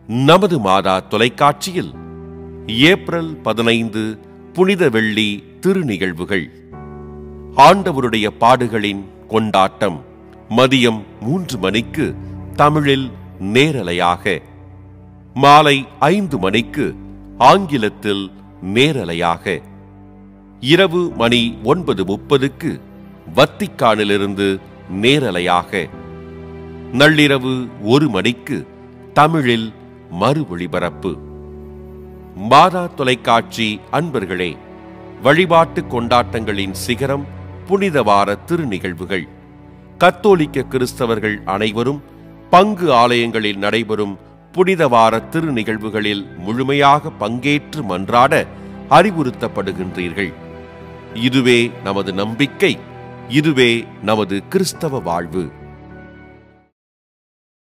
நமது மாதா தொலைக்காட்சியில் ஏப்ரல் பதினைந்து புனித வெள்ளி திருநிகழ்வுகள் ஆண்டவருடைய பாடுகளின் கொண்டாட்டம் மதியம் மூன்று மணிக்கு தமிழில் நேரலையாக மாலை ஐந்து மணிக்கு ஆங்கிலத்தில் நேரலையாக இரவு மணி ஒன்பது முப்பதுக்கு வத்திக்கானிலிருந்து நேரலையாக நள்ளிரவு ஒரு மணிக்கு தமிழில் மறு ஒளிபரப்பு மாதா தொலைக்காட்சி அன்பர்களே வழிபாட்டு கொண்டாட்டங்களின் சிகரம் புனித வார திருநிகழ்வுகள் கத்தோலிக்க கிறிஸ்தவர்கள் அனைவரும் பங்கு ஆலயங்களில் நடைபெறும் புனித வார திருநிகழ்வுகளில் முழுமையாக பங்கேற்று மன்றாட அறிவுறுத்தப்படுகின்றீர்கள் இதுவே நமது நம்பிக்கை இதுவே நமது கிறிஸ்தவ வாழ்வு